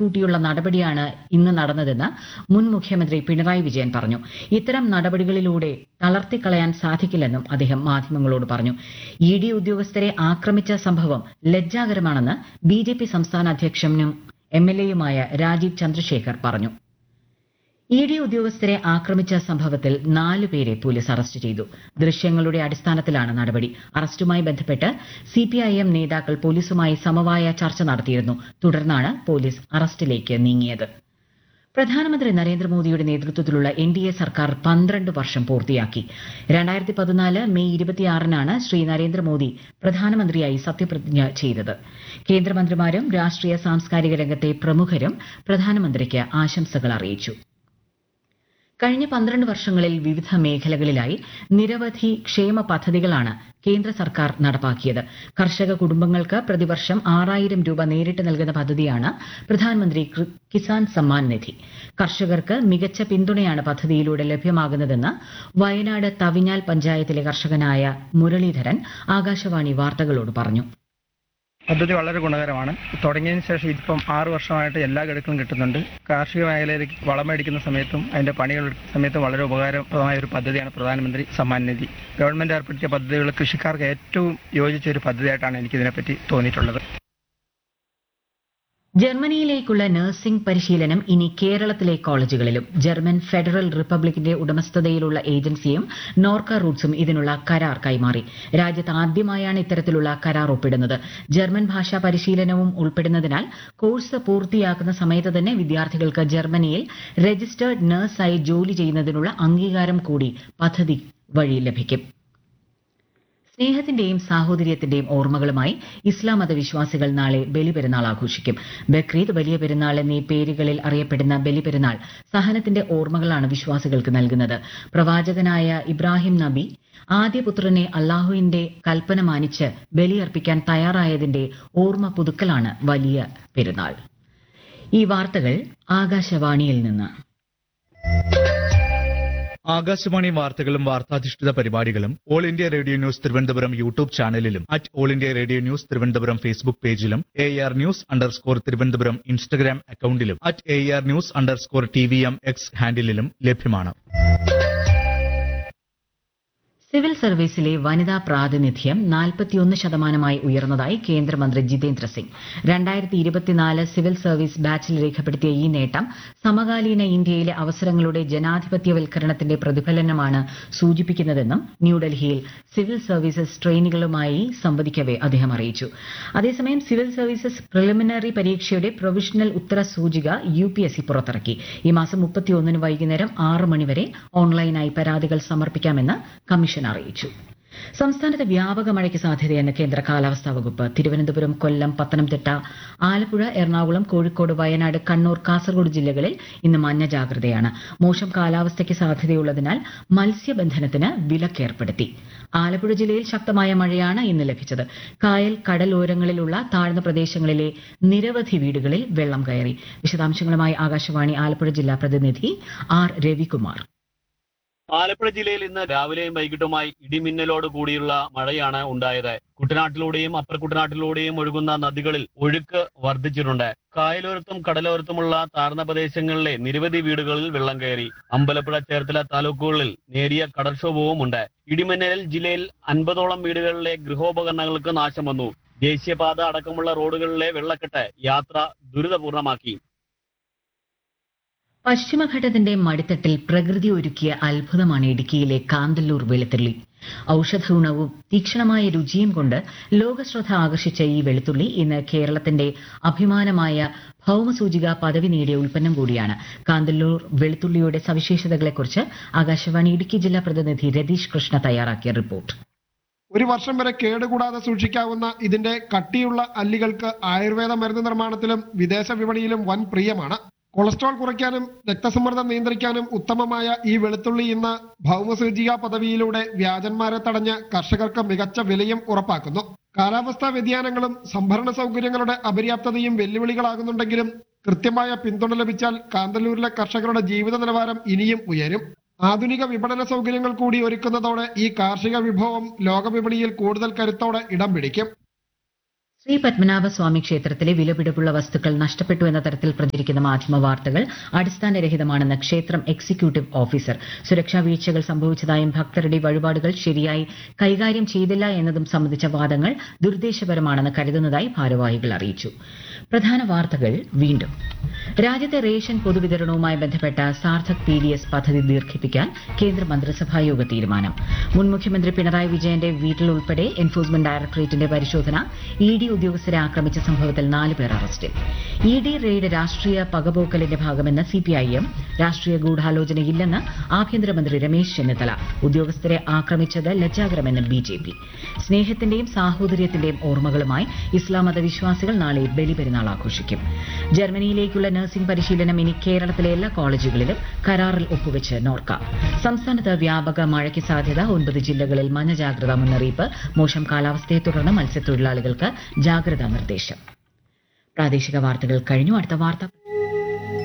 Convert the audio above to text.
കരുതിക്കൂട്ടിയുള്ള നടപടിയാണ് ഇന്ന് നടന്നതെന്ന് മുൻ മുഖ്യമന്ത്രി പിണറായി വിജയൻ പറഞ്ഞു ഇത്തരം നടപടികളിലൂടെ തളർത്തിക്കളയാൻ സാധിക്കില്ലെന്നും അദ്ദേഹം മാധ്യമങ്ങളോട് പറഞ്ഞു ഇ ഡി ഉദ്യോഗസ്ഥരെ ആക്രമിച്ച സംഭവം ലജ്ജാകരമാണെന്ന് ബി ജെ പി സംസ്ഥാന അധ്യക്ഷനും എം എൽ എയുമായ രാജീവ് ചന്ദ്രശേഖർ പറഞ്ഞു ഇ ഡി ഉദ്യോഗസ്ഥരെ ആക്രമിച്ച സംഭവത്തിൽ നാലു പേരെ പോലീസ് അറസ്റ്റ് ചെയ്തു ദൃശ്യങ്ങളുടെ അടിസ്ഥാനത്തിലാണ് നടപടി അറസ്റ്റുമായി ബന്ധപ്പെട്ട് സിപിഐഎം നേതാക്കൾ പോലീസുമായി സമവായ ചർച്ച നടത്തിയിരുന്നു തുടർന്നാണ് പോലീസ് അറസ്റ്റിലേക്ക് നീങ്ങിയത് പ്രധാനമന്ത്രി നരേന്ദ്രമോദിയുടെ നേതൃത്വത്തിലുള്ള എൻ ഡി എ സർക്കാർ പന്ത്രണ്ട് വർഷം പൂർത്തിയാക്കി രണ്ടായിരത്തി പതിനാല് മെയ് ഇരുപത്തിയാറിനാണ് ശ്രീ നരേന്ദ്രമോദി പ്രധാനമന്ത്രിയായി സത്യപ്രതിജ്ഞ ചെയ്തത് കേന്ദ്രമന്ത്രിമാരും രാഷ്ട്രീയ സാംസ്കാരിക രംഗത്തെ പ്രമുഖരും പ്രധാനമന്ത്രിക്ക് ആശംസകൾ അറിയിച്ചു കഴിഞ്ഞ പന്ത്രണ്ട് വർഷങ്ങളിൽ വിവിധ മേഖലകളിലായി നിരവധി ക്ഷേമ പദ്ധതികളാണ് കേന്ദ്ര സർക്കാർ നടപ്പാക്കിയത് കർഷക കുടുംബങ്ങൾക്ക് പ്രതിവർഷം ആറായിരം രൂപ നേരിട്ട് നൽകുന്ന പദ്ധതിയാണ് പ്രധാനമന്ത്രി കൃ- കിസാൻ സമ്മാൻ നിധി കർഷകർക്ക് മികച്ച പിന്തുണയാണ് പദ്ധതിയിലൂടെ ലഭ്യമാകുന്നതെന്ന് വയനാട് തവിഞ്ഞാൽ പഞ്ചായത്തിലെ കർഷകനായ മുരളീധരൻ ആകാശവാണി വാർത്തകളോട് പറഞ്ഞു പദ്ധതി വളരെ ഗുണകരമാണ് തുടങ്ങിയതിന് ശേഷം ഇതിപ്പം ആറ് വർഷമായിട്ട് എല്ലാ ഗഡുക്കളും കിട്ടുന്നുണ്ട് കാർഷിക മേഖലയിലേക്ക് വളം മേടിക്കുന്ന സമയത്തും അതിന്റെ പണികൾ എടുക്കുന്ന സമയത്തും വളരെ ഉപകാരപ്രദമായ ഒരു പദ്ധതിയാണ് പ്രധാനമന്ത്രി സമ്മാൻ നിധി ഗവൺമെന്റ് ഏർപ്പെടുത്തിയ പദ്ധതികൾ കൃഷിക്കാർക്ക് ഏറ്റവും യോജിച്ച ഒരു പദ്ധതിയായിട്ടാണ് എനിക്ക് ഇതിനെപ്പറ്റി തോന്നിയിട്ടുള്ളത് ജർമ്മനിയിലേക്കുള്ള നഴ്സിംഗ് പരിശീലനം ഇനി കേരളത്തിലെ കോളേജുകളിലും ജർമ്മൻ ഫെഡറൽ റിപ്പബ്ലിക്കിന്റെ ഉടമസ്ഥതയിലുള്ള ഏജൻസിയും നോർക്ക റൂട്ട്സും ഇതിനുള്ള കരാർ കൈമാറി രാജ്യത്ത് ആദ്യമായാണ് ഇത്തരത്തിലുള്ള കരാർ ഒപ്പിടുന്നത് ജർമ്മൻ ഭാഷാ പരിശീലനവും ഉൾപ്പെടുന്നതിനാൽ കോഴ്സ് പൂർത്തിയാക്കുന്ന സമയത്ത് തന്നെ വിദ്യാർത്ഥികൾക്ക് ജർമ്മനിയിൽ രജിസ്റ്റേർഡ് നഴ്സായി ജോലി ചെയ്യുന്നതിനുള്ള അംഗീകാരം കൂടി പദ്ധതി വഴി ലഭിക്കും സ്നേഹത്തിന്റെയും സാഹോദര്യത്തിന്റെയും ഓർമ്മകളുമായി ഇസ്ലാം മതവിശ്വാസികൾ നാളെ ബലിപെരുന്നാൾ ആഘോഷിക്കും ബക്രീദ് വലിയ പെരുന്നാൾ എന്നീ പേരുകളിൽ അറിയപ്പെടുന്ന ബലിപെരുന്നാൾ സഹനത്തിന്റെ ഓർമ്മകളാണ് വിശ്വാസികൾക്ക് നൽകുന്നത് പ്രവാചകനായ ഇബ്രാഹിം നബി ആദ്യപുത്രനെ അള്ളാഹുവിന്റെ കൽപ്പന മാനിച്ച് ബലിയർപ്പിക്കാൻ തയ്യാറായതിന്റെ ഓർമ്മ പുതുക്കലാണ് വലിയ പെരുന്നാൾ ഈ വാർത്തകൾ ആകാശവാണിയിൽ നിന്ന് ആകാശവാണി വാർത്തകളും വാർത്താധിഷ്ഠിത പരിപാടികളും All India Radio News Thiruvananthapuram YouTube ചാനലിലും at All India Radio News Thiruvananthapuram Facebook പേജിലും A R news underscore Thiruvananthapuram Instagram അക്കൌണ്ടിലും at A R news underscore T V M X ഹാൻഡിലും ലഭ്യമാണ് സിവിൽ സർവീസിലെ വനിതാ പ്രാതിനിധ്യം നാൽപ്പത്തിയൊന്ന് ശതമാനമായി ഉയർന്നതായി കേന്ദ്രമന്ത്രി ജിതേന്ദ്ര സിംഗ് രണ്ടായിരത്തി ഇരുപത്തിനാല് സിവിൽ സർവീസ് ബാച്ചിൽ രേഖപ്പെടുത്തിയ ഈ നേട്ടം സമകാലീന ഇന്ത്യയിലെ അവസരങ്ങളുടെ ജനാധിപത്യവൽക്കരണത്തിന്റെ പ്രതിഫലനമാണ് സൂചിപ്പിക്കുന്നതെന്നും ന്യൂഡൽഹിയിൽ സിവിൽ സർവീസസ് ട്രെയിനികളുമായി സംവദിക്കവെ അദ്ദേഹം അറിയിച്ചു അതേസമയം സിവിൽ സർവീസസ് പ്രിലിമിനറി പരീക്ഷയുടെ പ്രൊവിഷണൽ ഉത്തര സൂചിക യു പി എസ് സി പുറത്തിറക്കി ഈ മാസം മുപ്പത്തിയൊന്നിന് വൈകുന്നേരം ആറ് മണിവരെ ഓൺലൈനായി പരാതികൾ സമർപ്പിക്കാമെന്ന് കമ്മീഷൻ അറിയിച്ചു സംസ്ഥാനത്ത് വ്യാപക മഴയ്ക്ക് സാധ്യതയെന്ന് കേന്ദ്ര കാലാവസ്ഥാ വകുപ്പ് തിരുവനന്തപുരം കൊല്ലം പത്തനംതിട്ട ആലപ്പുഴ എറണാകുളം കോഴിക്കോട് വയനാട് കണ്ണൂർ കാസർഗോഡ് ജില്ലകളിൽ ഇന്ന് മഞ്ഞ ജാഗ്രതയാണ് മോശം കാലാവസ്ഥയ്ക്ക് സാധ്യതയുള്ളതിനാൽ മത്സ്യബന്ധനത്തിന് വിലക്കേർപ്പെടുത്തി ആലപ്പുഴ ജില്ലയിൽ ശക്തമായ മഴയാണ് ഇന്ന് ലഭിച്ചത് കായൽ കടലോരങ്ങളിലുള്ള താഴ്ന്ന പ്രദേശങ്ങളിലെ നിരവധി വീടുകളിൽ വെള്ളം കയറി വിശദാംശങ്ങളുമായി ആകാശവാണി ആലപ്പുഴ ജില്ലാ പ്രതിനിധി ആർ രവികുമാർ ആലപ്പുഴ ജില്ലയിൽ ഇന്ന് രാവിലെയും വൈകിട്ടുമായി ഇടിമിന്നലോട് കൂടിയുള്ള മഴയാണ് ഉണ്ടായത് കുട്ടനാട്ടിലൂടെയും അപ്പർ കുട്ടനാട്ടിലൂടെയും ഒഴുകുന്ന നദികളിൽ ഒഴുക്ക് വർദ്ധിച്ചിട്ടുണ്ട് കായലോരത്തും കടലോരത്തുമുള്ള താഴ്ന്ന പ്രദേശങ്ങളിലെ നിരവധി വീടുകളിൽ വെള്ളം കയറി അമ്പലപ്പുഴ ചേർത്തല താലൂക്കുകളിൽ നേരിയ കടൽക്ഷോഭവും ഉണ്ട് ഇടിമിന്നലിൽ ജില്ലയിൽ അൻപതോളം വീടുകളിലെ ഗൃഹോപകരണങ്ങൾക്ക് നാശം വന്നു ദേശീയപാത അടക്കമുള്ള റോഡുകളിലെ വെള്ളക്കെട്ട് യാത്ര ദുരിതപൂർണമാക്കി പശ്ചിമഘട്ടത്തിന്റെ മടിത്തട്ടിൽ പ്രകൃതി ഒരുക്കിയ അത്ഭുതമാണ് ഇടുക്കിയിലെ കാന്തല്ലൂർ വെളുത്തുള്ളി ഔഷധ ഗുണവും തീക്ഷണമായ രുചിയും കൊണ്ട് ലോകശ്രദ്ധ ആകർഷിച്ച ഈ വെളുത്തുള്ളി ഇന്ന് കേരളത്തിന്റെ അഭിമാനമായ ഭൗമസൂചിക പദവി നേടിയ ഉൽപ്പന്നം കൂടിയാണ് കാന്തല്ലൂർ വെളുത്തുള്ളിയുടെ സവിശേഷതകളെക്കുറിച്ച് ആകാശവാണി ഇടുക്കി ജില്ലാ പ്രതിനിധി രതീഷ് കൃഷ്ണ തയ്യാറാക്കിയ റിപ്പോർട്ട് ഒരു വർഷം വരെ കേടുകൂടാതെ സൂക്ഷിക്കാവുന്ന ഇതിന്റെ കട്ടിയുള്ള അല്ലികൾക്ക് ആയുർവേദ മരുന്ന് നിർമ്മാണത്തിലും വിദേശ വിപണിയിലും വൻ പ്രിയമാണ് കൊളസ്ട്രോൾ കുറയ്ക്കാനും രക്തസമ്മർദ്ദം നിയന്ത്രിക്കാനും ഉത്തമമായ ഈ വെളുത്തുള്ളി ഇന്ന് ഭൗമസൂചിക പദവിയിലൂടെ വ്യാജന്മാരെ തടഞ്ഞ് കർഷകർക്ക് മികച്ച വിലയും ഉറപ്പാക്കുന്നു കാലാവസ്ഥാ വ്യതിയാനങ്ങളും സംഭരണ സൗകര്യങ്ങളുടെ അപര്യാപ്തതയും വെല്ലുവിളികളാകുന്നുണ്ടെങ്കിലും കൃത്യമായ പിന്തുണ ലഭിച്ചാൽ കാന്തല്ലൂരിലെ കർഷകരുടെ ജീവിത നിലവാരം ഇനിയും ഉയരും ആധുനിക വിപണന സൗകര്യങ്ങൾ കൂടി ഒരുക്കുന്നതോടെ ഈ കാർഷിക വിഭവം ലോകവിപണിയിൽ കൂടുതൽ കരുത്തോടെ ഇടം പിടിക്കും ശ്രീ പത്മനാഭസ്വാമി ക്ഷേത്രത്തിലെ വിലപിടിപ്പുള്ള വസ്തുക്കൾ നഷ്ടപ്പെട്ടു എന്ന തരത്തിൽ പ്രചരിക്കുന്ന മാധ്യമ വാർത്തകൾ അടിസ്ഥാനരഹിതമാണെന്ന് ക്ഷേത്രം എക്സിക്യൂട്ടീവ് ഓഫീസർ സുരക്ഷാ വീഴ്ചകൾ സംഭവിച്ചതായും ഭക്തരുടെ വഴിപാടുകൾ ശരിയായി കൈകാര്യം ചെയ്തില്ല എന്നതും സംബന്ധിച്ച വാദങ്ങൾ ദുരുദ്ദേശപരമാണെന്ന് കരുതുന്നതായി ഭാരവാഹികൾ അറിയിച്ചു പ്രധാന വാർത്തകൾ വീണ്ടും രാജ്യത്തെ റേഷൻ പൊതുവിതരണവുമായി ബന്ധപ്പെട്ട സാർത്ഥക് പി ഡി എസ് പദ്ധതി ദീർഘിപ്പിക്കാൻ കേന്ദ്ര മന്ത്രിസഭാ യോഗ തീരുമാനം മുൻ മുഖ്യമന്ത്രി പിണറായി വിജയന്റെ വീട്ടിൽ ഉൾപ്പെടെ എൻഫോഴ്സ്മെന്റ് ഡയറക്ടറേറ്റിന്റെ പരിശോധന ഇ ഡി ഉദ്യോഗസ്ഥരെ ആക്രമിച്ച സംഭവത്തിൽ നാല് പേർ അറസ്റ്റിൽ ഇ ഡി റെയ്ഡ് രാഷ്ട്രീയ പകപോക്കലിന്റെ ഭാഗമെന്ന് സിപിഐഎം രാഷ്ട്രീയ ഗൂഢാലോചനയില്ലെന്ന് ആഭ്യന്തരമന്ത്രി രമേശ് ചെന്നിത്തല ഉദ്യോഗസ്ഥരെ ആക്രമിച്ചത് ലജ്ജാകരമെന്ന് ബി ജെ പി സ്നേഹത്തിന്റെയും സാഹോദര്യത്തിന്റെയും ഓർമ്മകളുമായി ഇസ്ലാം മതവിശ്വാസികൾ നാളെ ബലിപെരുന്നാൾ ആഘോഷിക്കും ജർമ്മനിയിലേക്കുള്ള നഴ്സിംഗ് പരിശീലനം ഇനി കേരളത്തിലെ എല്ലാ കോളേജുകളിലും കരാറിൽ ഒപ്പുവെച്ച് നോർക്ക സംസ്ഥാനത്ത് വ്യാപക മഴയ്ക്ക് സാധ്യത ഒൻപത് ജില്ലകളിൽ മഞ്ഞ ജാഗ്രതാ മുന്നറിയിപ്പ് മോശം കാലാവസ്ഥയെ തുടർന്ന് മത്സ്യത്തൊഴിലാളികൾക്ക് ജാഗ്രതാ നിർദ്ദേശം പ്രാദേശിക വാർത്തകൾ കഴിഞ്ഞു അടുത്ത വാർത്ത